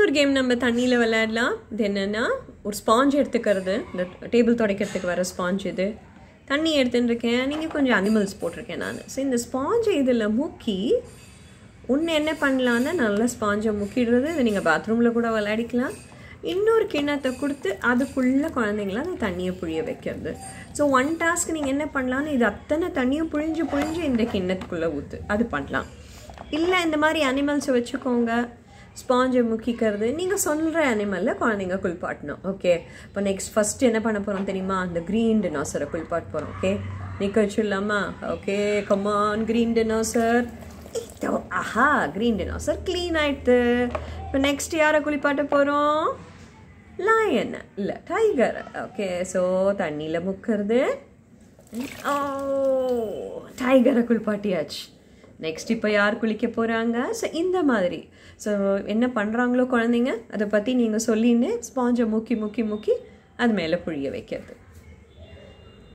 இன்னொரு கேம் நம்ம தண்ணியில் விளையாடலாம் இது என்னென்னா ஒரு ஸ்பாஞ்ச் எடுத்துக்கிறது இந்த டேபிள் துடைக்கிறதுக்கு வர ஸ்பாஞ்ச் இது தண்ணி எடுத்துன்னு இருக்கேன் நீங்கள் கொஞ்சம் அனிமல்ஸ் போட்டிருக்கேன் நான் ஸோ இந்த ஸ்பாஞ்சை இதில் முக்கி ஒன்று என்ன பண்ணலான்னா நல்லா ஸ்பாஞ்சை முக்கிடுறது இது நீங்கள் பாத்ரூமில் கூட விளையாடிக்கலாம் இன்னொரு கிண்ணத்தை கொடுத்து அதுக்குள்ளே குழந்தைங்கள அந்த தண்ணியை புழிய வைக்கிறது ஸோ ஒன் டாஸ்க் நீங்கள் என்ன பண்ணலான்னு இது அத்தனை தண்ணியும் புழிஞ்சு புழிஞ்சு இந்த கிண்ணத்துக்குள்ளே ஊற்று அது பண்ணலாம் இல்லை இந்த மாதிரி அனிமல்ஸை வச்சுக்கோங்க ஸ்பாஞ்சை முக்கிக்கிறது நீங்கள் சொல்கிற அனிமலில் குழந்தைங்க குளிப்பாட்டணும் ஓகே இப்போ நெக்ஸ்ட் ஃபஸ்ட்டு என்ன பண்ண போகிறோம் தெரியுமா அந்த க்ரீன் டினாசரை குளிப்பாட்ட போகிறோம் ஓகே நிற்க வச்சிடலாமா ஓகே கமான் க்ரீன் டினாசர் இதோ ஆஹா க்ரீன் டினாசர் க்ளீன் ஆயிடுது இப்போ நெக்ஸ்ட் யாரை குளிப்பாட்ட போகிறோம் லயன் இல்லை டைகர் ஓகே ஸோ தண்ணியில் முக்கிறது ஓ டைகரை குளிப்பாட்டியாச்சு நெக்ஸ்ட் இப்போ யார் குளிக்க போகிறாங்க ஸோ இந்த மாதிரி ஸோ என்ன பண்ணுறாங்களோ குழந்தைங்க அதை பற்றி நீங்கள் சொல்லின்னு ஸ்பாஞ்சை முக்கி முக்கி முக்கி அது மேலே புழிய வைக்கிறது